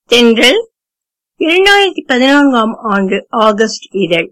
தென்றல் இரண்டாயிரத்தி பதினான்காம் ஆண்டு ஆகஸ்ட் இதழ்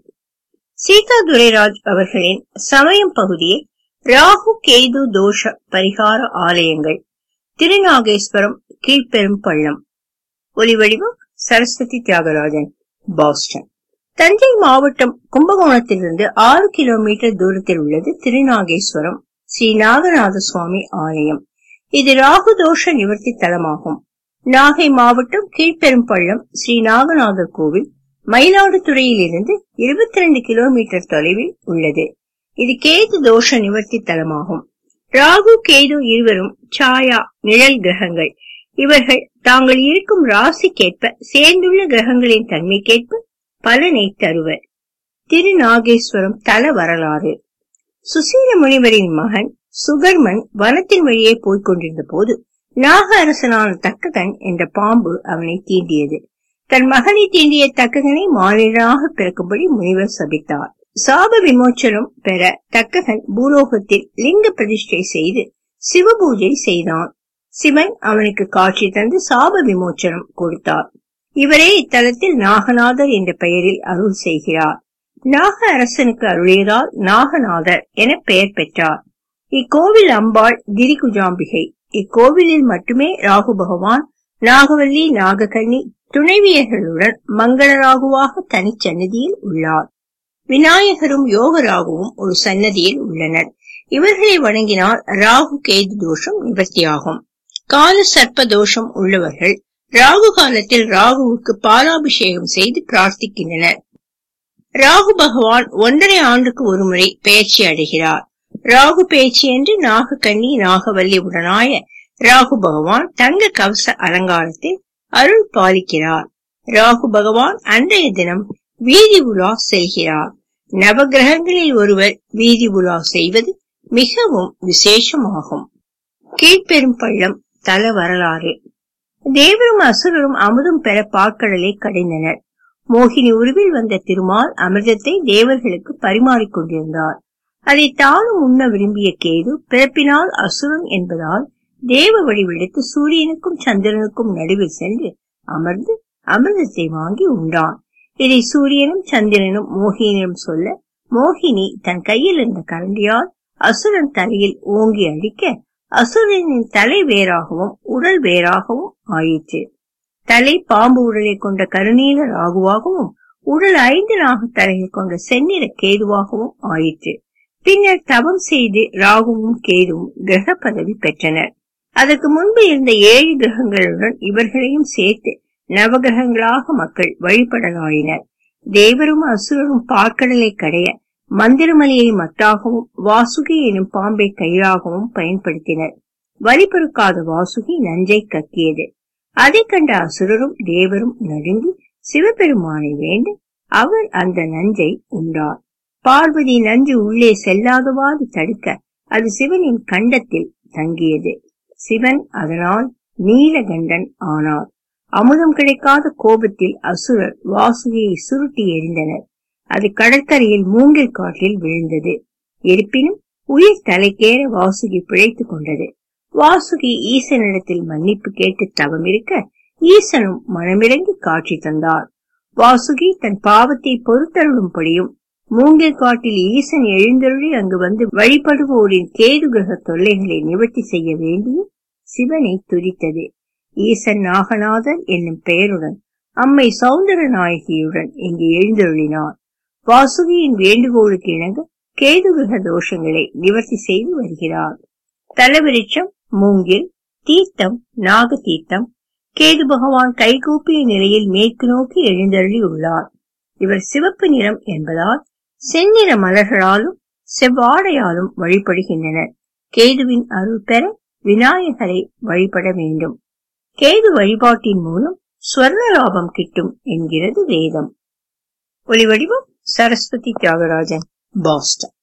சீதா துரைராஜ் அவர்களின் சமயம் பகுதியில் ராகு கேது தோஷ பரிகார ஆலயங்கள் திருநாகேஸ்வரம் கீழ்பெரும் பள்ளம் ஒலிவடிவம் சரஸ்வதி தியாகராஜன் பாஸ்டன் தஞ்சை மாவட்டம் கும்பகோணத்திலிருந்து ஆறு கிலோமீட்டர் தூரத்தில் உள்ளது திருநாகேஸ்வரம் ஸ்ரீ நாகநாத சுவாமி ஆலயம் இது ராகு தோஷ நிவர்த்தி தலமாகும் நாகை மாவட்டம் கீழ்பெரும்பள்ளம் ஸ்ரீ நாகநாதர் கோவில் மயிலாடுதுறையில் இருந்து இருபத்தி ரெண்டு கிலோமீட்டர் தொலைவில் உள்ளது இது கேது தோஷ நிவர்த்தி தலமாகும் ராகு கேது இருவரும் சாயா நிழல் கிரகங்கள் இவர்கள் தாங்கள் இருக்கும் ராசிக்கேற்ப சேர்ந்துள்ள கிரகங்களின் தன்மைக்கேற்ப பலனை தருவர் திருநாகேஸ்வரம் தல வரலாறு சுசீல முனிவரின் மகன் சுகர்மன் வனத்தின் வழியே போய்க் கொண்டிருந்த போது நாக அரசனான தக்ககன் என்ற பாம்பு அவனை தீண்டியது தன் மகனை தீண்டிய தக்ககனை மானிடனாக பிறக்கும்படி முனிவர் சபித்தார் சாப விமோச்சனம் பெற தக்ககன் பூலோகத்தில் லிங்க பிரதிஷ்டை செய்து சிவபூஜை செய்தான் சிவன் அவனுக்கு காட்சி தந்து சாப விமோச்சனம் கொடுத்தார் இவரே இத்தலத்தில் நாகநாதர் என்ற பெயரில் அருள் செய்கிறார் நாக அரசனுக்கு அருளியதால் நாகநாதர் என பெயர் பெற்றார் இக்கோவில் அம்பாள் கிரிகுஜாம்பிகை இக்கோவிலில் மட்டுமே ராகு பகவான் நாகவல்லி நாககன்னி துணைவியர்களுடன் மங்களராகுவாக தனிச்சன்னதியில் உள்ளார் விநாயகரும் யோகராகுவும் ஒரு சன்னதியில் உள்ளனர் இவர்களை வணங்கினால் ராகு கேது தோஷம் நிவர்த்தியாகும் கால சர்ப்ப தோஷம் உள்ளவர்கள் ராகு காலத்தில் ராகுவுக்கு பாலாபிஷேகம் செய்து பிரார்த்திக்கின்றனர் ராகு பகவான் ஒன்றரை ஆண்டுக்கு ஒருமுறை பெயர்ச்சி அடைகிறார் ராகு பேச்சு என்று நாகக்கன்னி நாகவல்லி உடனாய ராகு பகவான் தங்க கவச அலங்காரத்தில் அருள் பாலிக்கிறார் ராகு பகவான் அன்றைய தினம் வீதி உலா செல்கிறார் நவகிரகங்களில் ஒருவர் வீதி உலா செய்வது மிகவும் விசேஷமாகும் கீழ்பெரும் பள்ளம் தல வரலாறு தேவரும் அசுரரும் அமுதம் பெற பாற்கடலை கடைந்தனர் மோகினி உருவில் வந்த திருமால் அமிர்தத்தை தேவர்களுக்கு பரிமாறிக் கொண்டிருந்தார் அதை தானும் உண்ண விரும்பிய கேது பிறப்பினால் அசுரன் என்பதால் தேவ வடிவெடுத்து சூரியனுக்கும் சந்திரனுக்கும் நடுவில் சென்று அமர்ந்து அமிர்தத்தை வாங்கி உண்டான் இதை சூரியனும் சந்திரனும் மோகினியிடம் சொல்ல மோகினி தன் கையில் இருந்த கரண்டியால் அசுரன் தலையில் ஓங்கி அடிக்க அசுரனின் தலை வேறாகவும் உடல் வேறாகவும் ஆயிற்று தலை பாம்பு உடலை கொண்ட கருநீல ராகுவாகவும் உடல் ஐந்து நாக தலையை கொண்ட செந்நிற கேதுவாகவும் ஆயிற்று பின்னர் தவம் செய்து ராகுவும் கேதுவும் கிரக பதவி பெற்றனர் அதற்கு முன்பு இருந்த ஏழு கிரகங்களுடன் இவர்களையும் சேர்த்து நவகிரகங்களாக மக்கள் வழிபடலாயினர் தேவரும் அசுரரும் பார்க்கடலை கடைய மந்திரமலையை மட்டாகவும் வாசுகி எனும் பாம்பை கயிறாகவும் பயன்படுத்தினர் வழிபொறுக்காத வாசுகி நஞ்சை கக்கியது அதை கண்ட அசுரரும் தேவரும் நடுங்கி சிவபெருமானை வேண்ட அவர் அந்த நஞ்சை உண்டார் பார்வதி நஞ்சு உள்ளே செல்லாதவாறு தடுக்க அது சிவனின் கண்டத்தில் தங்கியது சிவன் அதனால் நீலகண்டன் ஆனார் அமுதம் கிடைக்காத கோபத்தில் அசுரர் வாசுகியை சுருட்டி எறிந்தனர் அது கடற்கரையில் மூங்கில் காட்டில் விழுந்தது இருப்பினும் உயிர் தலைக்கேற வாசுகி பிழைத்துக் கொண்டது வாசுகி ஈசனிடத்தில் மன்னிப்பு கேட்டு தவம் இருக்க ஈசனும் மனமிறங்கி காட்சி தந்தார் வாசுகி தன் பாவத்தை பொறுத்தருளும்படியும் மூங்கில் காட்டில் ஈசன் எழுந்தருளி அங்கு வந்து வழிபடுவோரின் கேது கிரக தொல்லைகளை நிவர்த்தி செய்ய வேண்டியும் சிவனை துரித்தது ஈசன் நாகநாதர் என்னும் பெயருடன் அம்மை சௌந்தர நாயகியுடன் இங்கு எழுந்தருளினார் வாசுகியின் வேண்டுகோளுக்கு இணங்க கேது கிரக தோஷங்களை நிவர்த்தி செய்து வருகிறார் தலவிருட்சம் மூங்கில் தீர்த்தம் நாக தீர்த்தம் கேது பகவான் கைகூப்பிய நிலையில் மேற்கு நோக்கி எழுந்தருளி உள்ளார் இவர் சிவப்பு நிறம் என்பதால் செந்நிற மலர்களாலும் செவ்வாடையாலும் வழிபடுகின்றனர் கேதுவின் அருள் பெற விநாயகரை வழிபட வேண்டும் கேது வழிபாட்டின் மூலம் ஸ்வர்ண லாபம் கிட்டும் என்கிறது வேதம் ஒளிவடிவம் சரஸ்வதி தியாகராஜன் பாஸ்டன்